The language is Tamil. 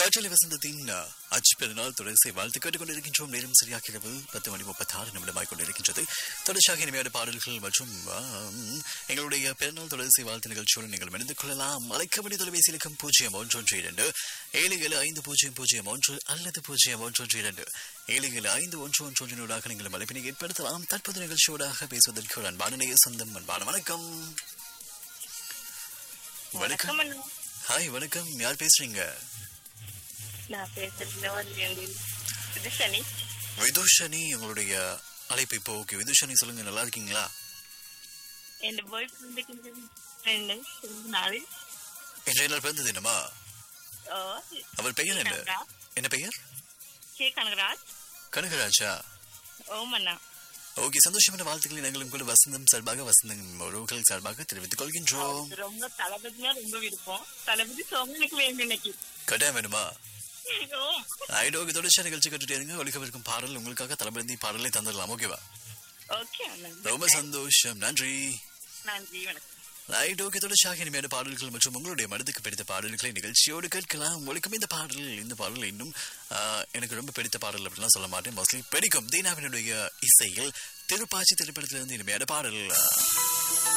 காற்றலை வசந்தத்தின் அஹ், அச்சு பெருநாள் தொடர்ச்சி வாழ்த்து கேட்டுக் கொண்டிருக்கின்றோம் நேரம் சரியாக இரவு பத்து மணி முப்பத்தாறு நிமிடமாய் கொண்டிருக்கின்றது தொடர்ச்சியாக இனிமையான பாடல்கள் மற்றும் ஆம், எங்களுடைய பெருநாள் தொடர்ச்சி வாழ்த்து நிகழ்ச்சியோடு நீங்கள் இணைந்து கொள்ளலாம் அழைக்கபடி தொலைபேசி இலக்கம் பூஜ்ஜியம் ஒன்று ஒன்று இரண்டு ஏழு ஏழு ஐந்து பூஜ்ஜியம் பூஜ்ஜியம் ஒன்று அல்லது பூஜ்ஜியம் ஒன்று ஒன்று இரண்டு ஏழு ஏழு ஐந்து ஒன்று ஒன்று ஒன்றினூடாக நீங்கள் அழைப்பினை ஏற்படுத்தலாம் தற்போது நிகழ்ச்சியோடாக பேசுவதற்கு ஒரு அன்பான நேய சொந்தம் அன்பான வணக்கம் வணக்கம் வணக்கம் அண்ணா. ஹாய் வணக்கம் யார் பேசுறீங்க நான் பேசுறது வந்து இது சனி விதுஷனி உங்களுடைய அழைப்பு இப்போ ஓகே விதுஷனி சொல்லுங்க நல்லா இருக்கீங்களா என் பாய் ஃப்ரெண்டுக்கு ரெண்டு ரெண்டு நாள் இன்றைய நாள் பிறந்தது என்னமா ஓ அவர் பெயர் என்ன கனகராஜ். என்ன பெயர் கே கனகராஜ் கனகராஜா ஓமண்ணா ஓகே சந்தோஷமான வாழ்த்துக்களை நாங்களும் கூட வசந்தம் சார்பாக வசந்தம் உறவுகள் சார்பாக தெரிவித்துக் கொள்கின்றோம் ரொம்ப தளபதினா ரொம்ப விருப்பம் தளபதி சோகம் எனக்கு வேணும் இன்னைக்கு கட்டாயம் வேணுமா ஓ ஐடோக்கு தொடர்ச்சியா நிகழ்ச்சி கட்டுட்டே இருங்க ஒழிக்கவிருக்கும் பாடல் உங்களுக்காக தளபதி பாடலை தந்துடலாம் ஓகேவா ஓகே அண்ணா ரொம்ப சந்தோஷம் நன்றி நன்றி வணக்கம் ஐடோக்கு தொடர்ச்சியாக இனிமையான பாடல்கள் மற்றும் உங்களுடைய மனதுக்கு பிடித்த பாடல்களை நிகழ்ச்சியோடு கேட்கலாம் உங்களுக்கும் இந்த பாடல் இந்த பாடல் இன்னும் ஆஹ், எனக்கு ரொம்ப பிடித்த பாடல் அப்படிலாம் சொல்ல மாட்டேன் மோஸ்ட்லி பிடிக்கும் தீனாவினுடைய இசையில் திருப்பாச்சி திரைப்படத்திலிருந்து இனிமையான பாடல்